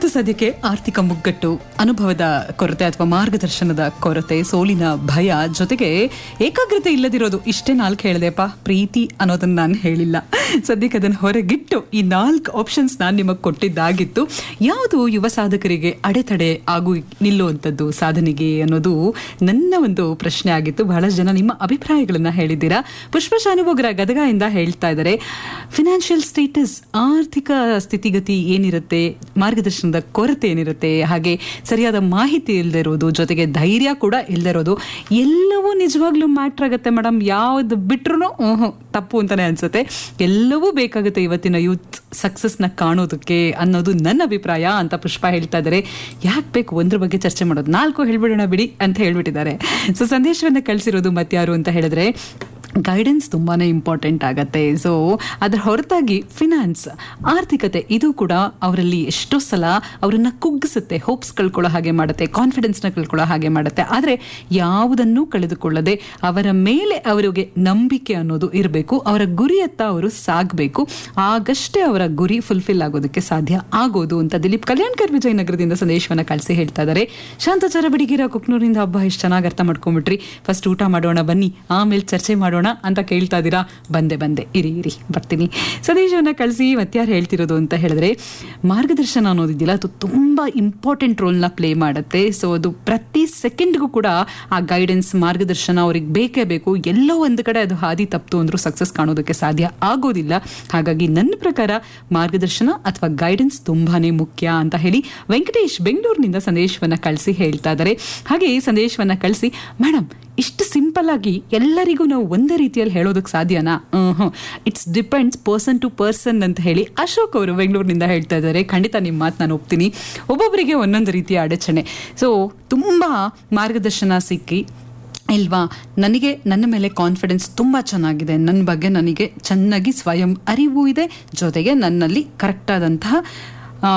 ಸದ್ಯಕ್ಕೆ ಆರ್ಥಿಕ ಮುಗ್ಗಟ್ಟು ಅನುಭವದ ಕೊರತೆ ಅಥವಾ ಮಾರ್ಗದರ್ಶನದ ಕೊರತೆ ಸೋಲಿನ ಭಯ ಜೊತೆಗೆ ಏಕಾಗ್ರತೆ ಇಲ್ಲದಿರೋದು ಇಷ್ಟೇ ನಾಲ್ಕು ಹೇಳಿದೆಪ್ಪ ಪ್ರೀತಿ ಅನ್ನೋದನ್ನ ನಾನು ಹೇಳಿಲ್ಲ ಸದ್ಯಕ್ಕೆ ಅದನ್ನು ಹೊರಗಿಟ್ಟು ಈ ನಾಲ್ಕು ಆಪ್ಷನ್ಸ್ ನಾನು ನಿಮಗೆ ಕೊಟ್ಟಿದ್ದಾಗಿತ್ತು ಯಾವುದು ಯುವ ಸಾಧಕರಿಗೆ ಅಡೆತಡೆ ಆಗು ನಿಲ್ಲುವಂಥದ್ದು ಸಾಧನೆಗೆ ಅನ್ನೋದು ನನ್ನ ಒಂದು ಪ್ರಶ್ನೆ ಆಗಿತ್ತು ಬಹಳಷ್ಟು ಜನ ನಿಮ್ಮ ಅಭಿಪ್ರಾಯಗಳನ್ನ ಹೇಳಿದ್ದೀರಾ ಪುಷ್ಪ ಶಾನುಭೋಗರ ಗದಗದಿಂದ ಹೇಳ್ತಾ ಇದ್ದಾರೆ ಫಿನಾನ್ಷಿಯಲ್ ಸ್ಟೇಟಸ್ ಆರ್ಥಿಕ ಸ್ಥಿತಿಗತಿ ಏನಿರುತ್ತೆ ಮಾರ್ಗದರ್ಶನದ ಕೊರತೆ ಏನಿರುತ್ತೆ ಹಾಗೆ ಸರಿಯಾದ ಮಾಹಿತಿ ಇಲ್ಲದೆ ಇರೋದು ಜೊತೆಗೆ ಧೈರ್ಯ ಕೂಡ ಇಲ್ಲದೆ ಇರೋದು ಎಲ್ಲವೂ ನಿಜವಾಗ್ಲೂ ಮ್ಯಾಟ್ರ್ ಆಗುತ್ತೆ ಮೇಡಮ್ ಯಾವ್ದು ಬಿಟ್ರು ತಪ್ಪು ಅಂತಾನೆ ಅನ್ಸುತ್ತೆ ಎಲ್ಲವೂ ಬೇಕಾಗುತ್ತೆ ಇವತ್ತಿನ ಯೂತ್ ಸಕ್ಸಸ್ನ ಕಾಣೋದಕ್ಕೆ ಅನ್ನೋದು ನನ್ನ ಅಭಿಪ್ರಾಯ ಅಂತ ಪುಷ್ಪ ಹೇಳ್ತಾ ಇದ್ದಾರೆ ಯಾಕೆ ಬೇಕು ಒಂದ್ರ ಬಗ್ಗೆ ಚರ್ಚೆ ಮಾಡೋದು ನಾಲ್ಕು ಹೇಳ್ಬಿಡೋಣ ಬಿಡಿ ಅಂತ ಹೇಳ್ಬಿಟ್ಟಿದ್ದಾರೆ ಸೊ ಸಂದೇಶವನ್ನ ಕಳಿಸಿರೋದು ಮತ್ಯಾರು ಅಂತ ಹೇಳಿದ್ರೆ ಗೈಡೆನ್ಸ್ ತುಂಬಾನೇ ಇಂಪಾರ್ಟೆಂಟ್ ಆಗತ್ತೆ ಸೊ ಅದರ ಹೊರತಾಗಿ ಫಿನಾನ್ಸ್ ಆರ್ಥಿಕತೆ ಇದು ಕೂಡ ಅವರಲ್ಲಿ ಎಷ್ಟೋ ಸಲ ಅವರನ್ನ ಕುಗ್ಗಿಸುತ್ತೆ ಹೋಪ್ಸ್ ಕಳ್ಕೊಳ್ಳೋ ಹಾಗೆ ಮಾಡುತ್ತೆ ಕಾನ್ಫಿಡೆನ್ಸ್ನ ಕಳ್ಕೊಳ್ಳೋ ಹಾಗೆ ಮಾಡುತ್ತೆ ಆದರೆ ಯಾವುದನ್ನೂ ಕಳೆದುಕೊಳ್ಳದೆ ಅವರ ಮೇಲೆ ಅವರಿಗೆ ನಂಬಿಕೆ ಅನ್ನೋದು ಇರಬೇಕು ಅವರ ಗುರಿಯತ್ತ ಅವರು ಸಾಗಬೇಕು ಆಗಷ್ಟೇ ಅವರ ಗುರಿ ಫುಲ್ಫಿಲ್ ಆಗೋದಕ್ಕೆ ಸಾಧ್ಯ ಆಗೋದು ಅಂತ ದಿಲೀಪ್ ಕಲ್ಯಾಣ್ಕರ್ ವಿಜಯನಗರದಿಂದ ಸಂದೇಶವನ್ನ ಕಳಿಸಿ ಹೇಳ್ತಾ ಇದ್ದಾರೆ ಶಾಂತಚಾರ ಬಡಿಗಿರ ಕುಕ್ನೂರಿಂದ ಹಬ್ಬ ಎಷ್ಟು ಚೆನ್ನಾಗಿ ಅರ್ಥ ಮಾಡ್ಕೊಂಡ್ಬಿಟ್ರಿ ಫಸ್ಟ್ ಊಟ ಮಾಡೋಣ ಬನ್ನಿ ಆಮೇಲೆ ಚರ್ಚೆ ಮಾಡೋಣ ಅಂತ ಕೇಳ್ತಾ ಇದ್ದೀರಾ ಬಂದೆ ಬಂದೆ ಇರಿ ಇರಿ ಬರ್ತೀನಿ ಸಂದೇಶವನ್ನ ಕಳಿಸಿ ಮತ್ಯಾರು ಹೇಳ್ತಿರೋದು ಅಂತ ಹೇಳಿದ್ರೆ ಮಾರ್ಗದರ್ಶನ ಅನ್ನೋದಿದೆಯಲ್ಲ ಅದು ತುಂಬಾ ಇಂಪಾರ್ಟೆಂಟ್ ರೋಲ್ನ ಪ್ಲೇ ಮಾಡುತ್ತೆ ಸೊ ಅದು ಪ್ರತಿ ಸೆಕೆಂಡ್ಗೂ ಕೂಡ ಆ ಗೈಡೆನ್ಸ್ ಮಾರ್ಗದರ್ಶನ ಅವ್ರಿಗೆ ಬೇಕೇ ಬೇಕು ಎಲ್ಲೋ ಒಂದು ಕಡೆ ಅದು ಹಾದಿ ತಪ್ತು ಅಂದ್ರೂ ಸಕ್ಸಸ್ ಕಾಣೋದಕ್ಕೆ ಸಾಧ್ಯ ಆಗೋದಿಲ್ಲ ಹಾಗಾಗಿ ನನ್ನ ಪ್ರಕಾರ ಮಾರ್ಗದರ್ಶನ ಅಥವಾ ಗೈಡೆನ್ಸ್ ತುಂಬಾನೇ ಮುಖ್ಯ ಅಂತ ಹೇಳಿ ವೆಂಕಟೇಶ್ ಬೆಂಗಳೂರಿನಿಂದ ಸಂದೇಶವನ್ನ ಕಳಿಸಿ ಹೇಳ್ತಾ ಇದ್ದಾರೆ ಹಾಗೆ ಈ ಸಂದೇಶವನ್ನ ಕಳಿಸಿ ಮೇಡಮ್ ಇಷ್ಟು ಸಿಂಪಲ್ ಆಗಿ ಎಲ್ಲರಿಗೂ ನಾವು ಒಂದೇ ರೀತಿಯಲ್ಲಿ ಹೇಳೋದಕ್ಕೆ ಸಾಧ್ಯನಾ it's depends person to person ಅಂತ ಹೇಳಿ ಅಶೋಕ್ ಅವರು ಬೆಂಗಳೂರಿನಿಂದ ಹೇಳ್ತಾ ಇದ್ದಾರೆ ಖಂಡಿತ ನಿಮ್ಮ ಮಾತು ನಾನು ಒಪ್ತೀನಿ ಒಬ್ಬೊಬ್ಬರಿಗೆ ಒಂದೊಂದು ರೀತಿಯ ಅಡಚಣೆ ಸೊ ತುಂಬಾ ಮಾರ್ಗದರ್ಶನ ಸಿಕ್ಕಿ ಇಲ್ವಾ ನನಗೆ ನನ್ನ ಮೇಲೆ ಕಾನ್ಫಿಡೆನ್ಸ್ ತುಂಬ ಚೆನ್ನಾಗಿದೆ ನನ್ನ ಬಗ್ಗೆ ನನಗೆ ಚೆನ್ನಾಗಿ ಸ್ವಯಂ ಅರಿವು ಇದೆ ಜೊತೆಗೆ ನನ್ನಲ್ಲಿ ಕರೆಕ್ಟ್ ಆದಂತಹ ಆ,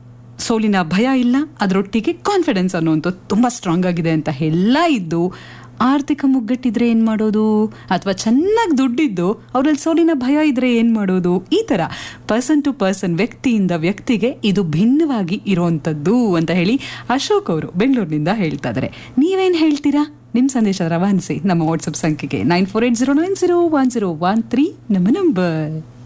ಸೋಲಿನ ಭಯ ಇಲ್ಲ ಅದರೊಟ್ಟಿಗೆ ಕಾನ್ಫಿಡೆನ್ಸ್ ಅನ್ನುವಂಥದ್ದು ತುಂಬ ಸ್ಟ್ರಾಂಗ್ ಆಗಿದೆ ಅಂತ ಎಲ್ಲ ಇದ್ದು ಆರ್ಥಿಕ ಮುಗ್ಗಟ್ಟಿದ್ರೆ ಏನು ಮಾಡೋದು ಅಥವಾ ಚೆನ್ನಾಗಿ ದುಡ್ಡಿದ್ದು ಅವರಲ್ಲಿ ಸೋಲಿನ ಭಯ ಇದ್ರೆ ಏನು ಮಾಡೋದು ಈ ಥರ ಪರ್ಸನ್ ಟು ಪರ್ಸನ್ ವ್ಯಕ್ತಿಯಿಂದ ವ್ಯಕ್ತಿಗೆ ಇದು ಭಿನ್ನವಾಗಿ ಇರುವಂಥದ್ದು ಅಂತ ಹೇಳಿ ಅಶೋಕ್ ಅವರು ಬೆಂಗಳೂರಿನಿಂದ ಹೇಳ್ತಾ ಇದ್ದಾರೆ ನೀವೇನು ಹೇಳ್ತೀರಾ ನಿಮ್ಮ ಸಂದೇಶ ರವಾನಿಸಿ ನಮ್ಮ ವಾಟ್ಸಪ್ ಸಂಖ್ಯೆಗೆ nine four eight zero nine zero one zero one three ನಮ್ಮ ನಂಬರ್